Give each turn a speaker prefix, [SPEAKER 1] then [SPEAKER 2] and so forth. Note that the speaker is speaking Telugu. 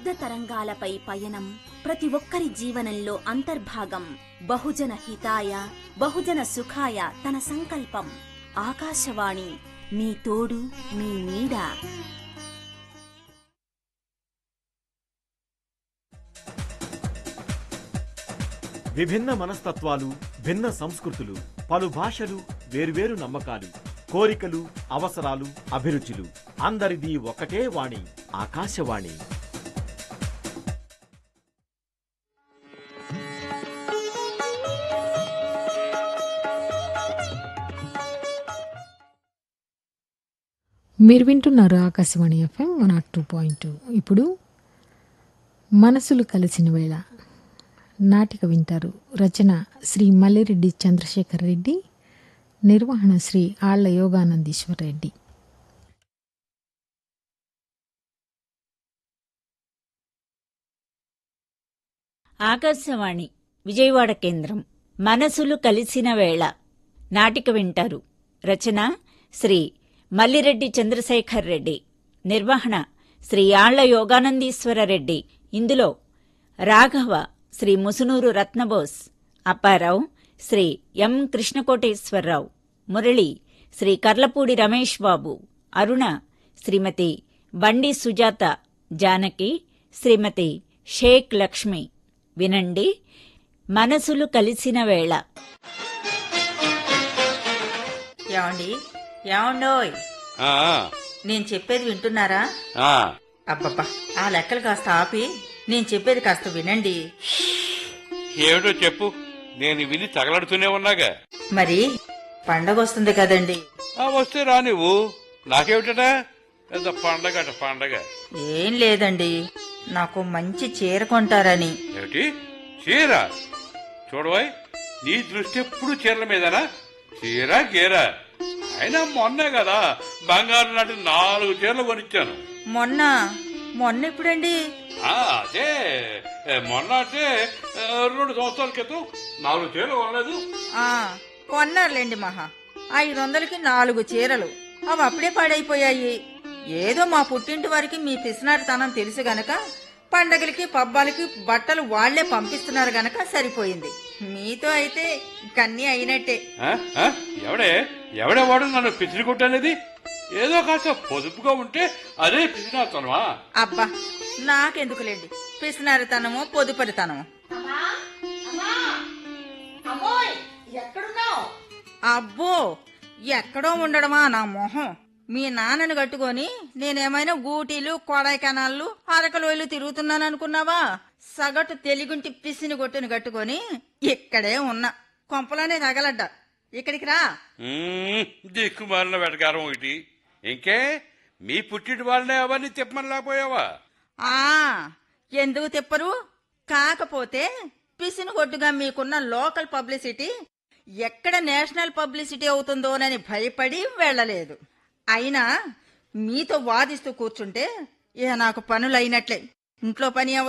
[SPEAKER 1] శబ్ద తరంగాలపై పయనం ప్రతి ఒక్కరి జీవనంలో అంతర్భాగం బహుజన హితాయ బహుజన సుఖాయ తన సంకల్పం ఆకాశవాణి మీ తోడు మీ నీడ
[SPEAKER 2] విభిన్న మనస్తత్వాలు భిన్న సంస్కృతులు పలు భాషలు వేర్వేరు నమ్మకాలు కోరికలు అవసరాలు అభిరుచులు అందరిది ఒకటే వాణి ఆకాశవాణి
[SPEAKER 3] మీరు వింటున్నారు Akashvani FM one naught two point two ఇప్పుడు మనసులు కలిసిన వేళ నాటిక వింటారు రచన శ్రీ మల్లిరెడ్డి చంద్రశేఖర్ రెడ్డి నిర్వహణ శ్రీ ఆళ్ల యోగానందీశ్వర్ రెడ్డి
[SPEAKER 4] ఆకాశవాణి విజయవాడ కేంద్రం మనసులు కలిసిన వేళ నాటిక వింటారు రచన శ్రీ మల్లిరెడ్డి చంద్రశేఖర్ రెడ్డి నిర్వహణ శ్రీ ఆళ్ల యోగానందీశ్వర రెడ్డి ఇందులో రాఘవ శ్రీ ముసునూరు రత్నబోస్ అప్పారావు శ్రీ ఎం కృష్ణకోటేశ్వరరావు మురళి శ్రీ కర్లపూడి రమేష్ బాబు అరుణ శ్రీమతి బండి సుజాత జానకి శ్రీమతి షేక్ లక్ష్మి వినండి మనసులు కలిసిన వేళ
[SPEAKER 5] ఏమండి ఏమండోయ్
[SPEAKER 6] ఆ,
[SPEAKER 5] నేను చెప్పేది వింటున్నారా
[SPEAKER 6] ఆ,
[SPEAKER 5] అబ్బబ్బా ఆ లెక్కలు కాస్త ఆపి నేను చెప్పేది కాస్త వినండి
[SPEAKER 6] ఏమిటో చెప్పు నేను విని తగలడుతూనే ఉన్నాగా
[SPEAKER 5] మరి పండగ వస్తుంది కదండి
[SPEAKER 6] ఆ వస్తే రా నువ్వు నాకేమిటట పెద్ద పండగ అట పండగ
[SPEAKER 5] ఏం లేదండి నాకు మంచి చీర కొంటారని
[SPEAKER 6] ఏమిటి చీర చూడవాయ్ నీ దృష్టి ఎప్పుడు చీరల మీదనా చీర గీర అయినా మొన్నే కదా బంగారు నాటి నాలుగు చీరలు కొనిచ్చాను
[SPEAKER 5] మొన్న మొన్న ఎప్పుడండి
[SPEAKER 6] ఆ, అదే ఏ, మొన్న అంటే ఏ, రెండు సంవత్సరాల క్రితం నాలుగు చీరలు కొనలేదు
[SPEAKER 5] ఆ కొన్నారులేండి మహా ఐదు వందలకి నాలుగు చీరలు అవి అప్పుడే పాడైపోయాయి ఏదో మా పుట్టింటి వారికి మీ పిసినారితనం తెలుసు గనక పండగలకి పబ్బాలకి బట్టలు వాళ్లే పంపిస్తున్నారు గనక సరిపోయింది మీతో అయితే కన్నీ అయినట్టే
[SPEAKER 6] ఆ? ఆ? ఎవడే ఎవడే వాడు నన్ను పిసిరి కొట్టనేది ఏదో కాస్త పొదుపుగా ఉంటే అదే పిసినాతనమా
[SPEAKER 5] అబ్బా నాకెందుకులేండి పిసినారితనమో పొదుపరితనమో అబ్బో ఎక్కడో ఉండడమా నా మొహం మీ నాన్నని కట్టుకొని నేనేమైనా గూటీలు కొడైకెనాళ్ళు అరకలోయలు తిరుగుతున్నాను అనుకున్నావా సగటు తెలుగుంటి పిసిని కొట్టుని కట్టుకొని ఇక్కడే ఉన్నా కొంపలోనే తగలడ్డా ఇక్కడికి రా
[SPEAKER 6] మ్మ్, దిక్కుమాలిన వెటకారం ఒకటి ఇంకే మీ పుట్టిటి వాళ్ళనే అవన్నీ తిప్పమని లేకపోయావా
[SPEAKER 5] ఆ ఎందుకు తిప్పరు కాకపోతే పిసిని కొట్టుగా మీకున్న లోకల్ పబ్లిసిటీ ఎక్కడ నేషనల్ పబ్లిసిటీ అవుతుందోనని భయపడి వెళ్ళలేదు అయినా మీతో వాదిస్తూ కూర్చుంటే ఇక నాకు పనులు అయినట్లే ఇంట్లో పని